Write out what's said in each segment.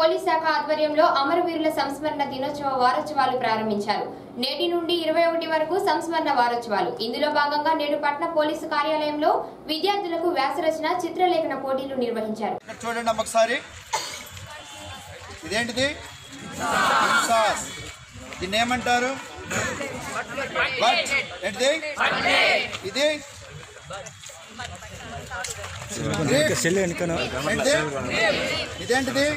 Police శాఖ ఆధ్వర్యంలో అమరవీరుల సంస్మరణ దినోత్సవ వారోత్సవాలు ప్రారంభించారు నేటి నుండి ఇరవై ఒకటి వరకు సంస్మరణ వారోత్సవాలు ఇందులో భాగంగా నేడు పట్న పోలీసు కార్యాలయంలో విద్యార్థులకు వ్యాసరచన చిత్రలేఖన పోటీలు నిర్వహించారు ఇక్కడ చూడండి అమ్మ ఒకసారి ఇదేంటిది సాస్ దీన్ని ఏమంటారు బట్ ఏంటిది ఇది ఏంటిది? ఇదేంటిది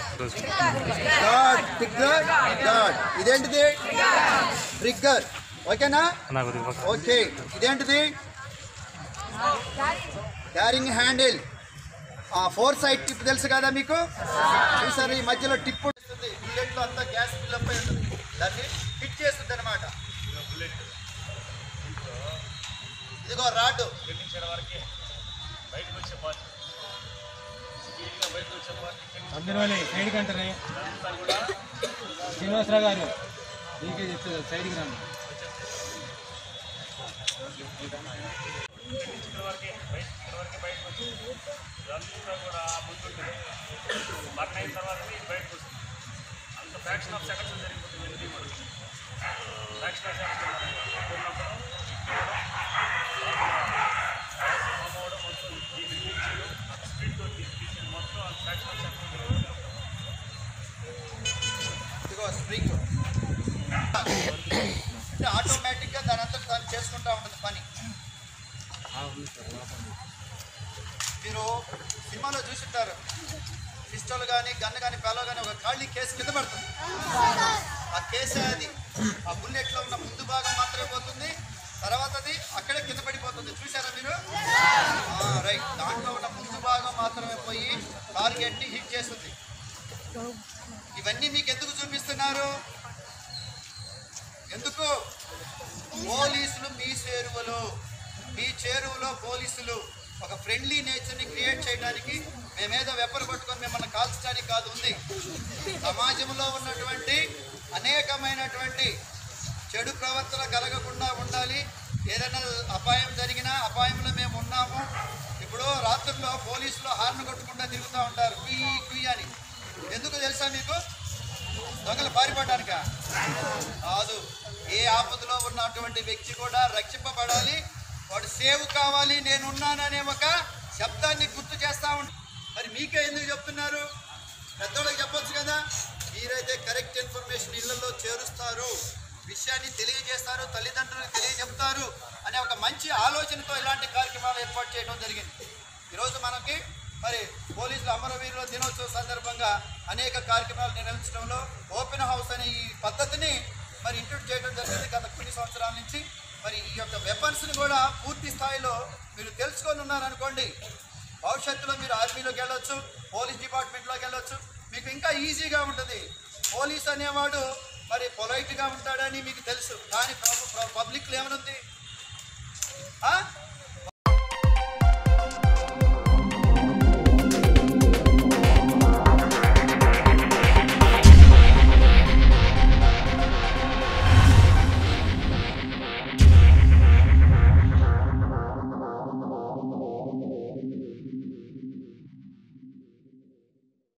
డాట్ టిగ్గర్ డాట్ ఇదేంటిది ట్రిగ్గర్ ఓకేనా ఓకే ఇదేంటిది క్యారింగ్ హ్యాండిల్ ఆ ఫోర్ సైడ్ టిప్ తెలుసు కదా మీకు చూసారు ఈ మధ్యలో టిప్ ఉంటుంది బుల్లెట్ లో అంతా గ్యాస్ ఫిల్అప్ అయి ఉంటుంది దాన్ని హిట్ చేస్తుంది అనమాట ఇదిగో రాడ్ అందులోనే సైడ్కి అంటారే శ్రీనివాసరావు గారు నీకే చెప్తుంది సైడ్కి రండి ఇదిగో స్ప్రింగ్ అంటే ఆటోమేటిక్గా దాని అంతా దాన్ని చేసుకుంటా ఉంటుంది పని మీరు సినిమాలో చూసుంటారు పిస్టల్ కానీ గన్ కానీ పేలో కానీ ఒక ఖాళీ కేసు కింద పడుతుంది ఆ కేసే అది ఆ బుల్లెట్లో ఉన్న ముందు భాగం మాత్రమే పోతుంది తర్వాత అది అక్కడే కింద పడిపోతుంది చూసారా మీరు రైట్ దాంట్లో ఉన్న ముందు భాగం మాత్రమే పోయి టార్గెట్ని హిట్ చేస్తుంది ఇవన్నీ మీకు ఎందుకు చూపిస్తున్నారు ఎందుకు పోలీసులు మీ చేరువలో మీ చేరువలో పోలీసులు ఒక ఫ్రెండ్లీ నేచర్ని క్రియేట్ చేయడానికి మేమేదో వెప్పలు పట్టుకొని మిమ్మల్ని కాల్చడానికి కాదు ఉంది సమాజంలో ఉన్నటువంటి అనేకమైనటువంటి చెడు ప్రవర్తన కలగకుండా ఉండాలి ఏదైనా అపాయం జరిగినా అపాయంలో మేము ఉన్నాము ఇప్పుడు రాత్రుల్లో పోలీసులు హార్న్ కొట్టుకుంటూ తిరుగుతూ ఉంటారు కుయ్యి కుయ్యి అని ఎందుకు తెలుసా మీకు దొంగలు పారిపడడానిక కాదు ఏ ఆపదలో ఉన్నటువంటి వ్యక్తి కూడా రక్షింపబడాలి వాడు సేవ్ కావాలి నేను ఉన్నాననే ఒక శబ్దాన్ని గుర్తు చేస్తా ఉంటా మరి మీకే ఎందుకు చెప్తున్నారు పెద్దోళ్ళకి చెప్పొచ్చు కదా మీరైతే కరెక్ట్ ఇన్ఫర్మేషన్ ఇళ్లలో చేరుస్తారు విషయాన్ని తెలియజేస్తారు తల్లిదండ్రులకు తెలియజెప్తారు అనే ఒక మంచి ఆలోచనతో ఇలాంటి కార్యక్రమాలు ఏర్పాటు చేయడం జరిగింది ఈరోజు మనకి మరి పోలీసుల అమరవీరుల దినోత్సవం సందర్భంగా అనేక కార్యక్రమాలు నిర్వహించడంలో ఓపెన్ హౌస్ అనే ఈ పద్ధతిని మరి ఇంట్రొడ్యూస్ చేయడం జరిగింది గత కొన్ని సంవత్సరాల నుంచి మరి ఈ యొక్క వెపన్స్ని కూడా పూర్తి స్థాయిలో మీరు తెలుసుకొని ఉన్నారనుకోండి భవిష్యత్తులో మీరు ఆర్మీలోకి వెళ్ళొచ్చు పోలీస్ డిపార్ట్మెంట్లోకి వెళ్ళొచ్చు మీకు ఇంకా ఈజీగా ఉంటుంది పోలీస్ అనేవాడు మరి పొలైట్గా ఉంటాడని మీకు తెలుసు కానీ పబ్లిక్లో ఏమనుంది ఆ?